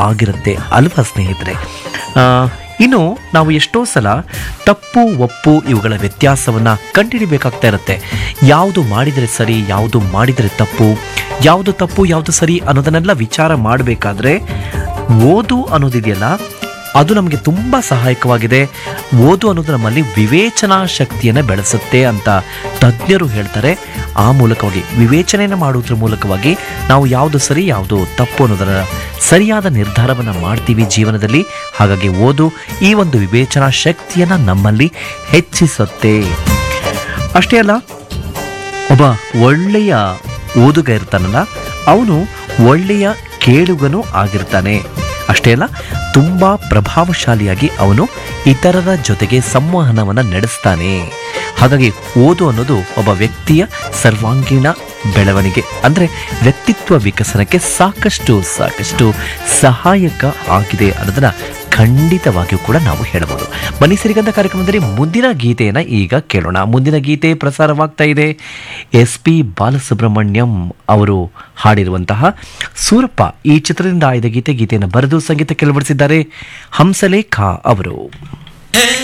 ಆಗಿರುತ್ತೆ ಅಲ್ವಾ ಸ್ನೇಹಿತರೆ ಆ, ಇನ್ನು ನಾವು ಎಷ್ಟೋ ಸಲ ತಪ್ಪು ಒಪ್ಪು ಇವುಗಳ ವ್ಯತ್ಯಾಸವನ್ನು ಕಂಡುಹಿಡಿಬೇಕಾಗ್ತಾ ಇರುತ್ತೆ ಯಾವುದು ಮಾಡಿದರೆ ಸರಿ ಯಾವುದು ಮಾಡಿದರೆ ತಪ್ಪು ಯಾವುದು ತಪ್ಪು ಯಾವುದು ಸರಿ ಅನ್ನೋದನ್ನೆಲ್ಲ ವಿಚಾರ ಮಾಡಬೇಕಾದ್ರೆ ಓದು ಅನ್ನೋದಿದೆಯಲ್ಲ ಅದು ನಮಗೆ ತುಂಬ ಸಹಾಯಕವಾಗಿದೆ ಓದು ಅನ್ನೋದು ನಮ್ಮಲ್ಲಿ ವಿವೇಚನಾ ಶಕ್ತಿಯನ್ನು ಬೆಳೆಸುತ್ತೆ ಅಂತ ತಜ್ಞರು ಹೇಳ್ತಾರೆ ಆ ಮೂಲಕವಾಗಿ ವಿವೇಚನೆಯನ್ನು ಮಾಡುವುದರ ಮೂಲಕವಾಗಿ ನಾವು ಯಾವುದು ಸರಿ ಯಾವುದು ತಪ್ಪು ಅನ್ನೋದರ ಸರಿಯಾದ ನಿರ್ಧಾರವನ್ನು ಮಾಡ್ತೀವಿ ಜೀವನದಲ್ಲಿ ಹಾಗಾಗಿ ಓದು ಈ ಒಂದು ವಿವೇಚನಾ ಶಕ್ತಿಯನ್ನು ನಮ್ಮಲ್ಲಿ ಹೆಚ್ಚಿಸುತ್ತೆ ಅಷ್ಟೇ ಅಲ್ಲ ಒಬ್ಬ ಒಳ್ಳೆಯ ಓದುಗ ಇರ್ತಾನಲ್ಲ ಅವನು ಒಳ್ಳೆಯ ಕೇಳುಗನೂ ಆಗಿರ್ತಾನೆ ಅಷ್ಟೇ ಅಲ್ಲ ತುಂಬ ಪ್ರಭಾವಶಾಲಿಯಾಗಿ ಅವನು ಇತರರ ಜೊತೆಗೆ ಸಂವಹನವನ್ನು ನಡೆಸ್ತಾನೆ ಹಾಗಾಗಿ ಓದು ಅನ್ನೋದು ಒಬ್ಬ ವ್ಯಕ್ತಿಯ ಸರ್ವಾಂಗೀಣ ಬೆಳವಣಿಗೆ ಅಂದರೆ ವ್ಯಕ್ತಿತ್ವ ವಿಕಸನಕ್ಕೆ ಸಾಕಷ್ಟು ಸಾಕಷ್ಟು ಸಹಾಯಕ ಆಗಿದೆ ಅನ್ನೋದನ್ನ ಖಂಡಿತವಾಗಿಯೂ ಕೂಡ ನಾವು ಹೇಳಬಹುದು ಬನ್ನಿ ಸಿರಿಗಂಧ ಕಾರ್ಯಕ್ರಮದಲ್ಲಿ ಮುಂದಿನ ಗೀತೆಯನ್ನು ಈಗ ಕೇಳೋಣ ಮುಂದಿನ ಗೀತೆ ಪ್ರಸಾರವಾಗ್ತಾ ಇದೆ ಎಸ್ ಪಿ ಬಾಲಸುಬ್ರಹ್ಮಣ್ಯಂ ಅವರು ಹಾಡಿರುವಂತಹ ಸೂರಪ್ಪ ಈ ಚಿತ್ರದಿಂದ ಆಯ್ದ ಗೀತೆ ಗೀತೆಯನ್ನು ಬರೆದು ಸಂಗೀತ ಕೆಳವಡಿಸಿದ್ದಾರೆ ಹಂಸಲೇಖ ಅವರು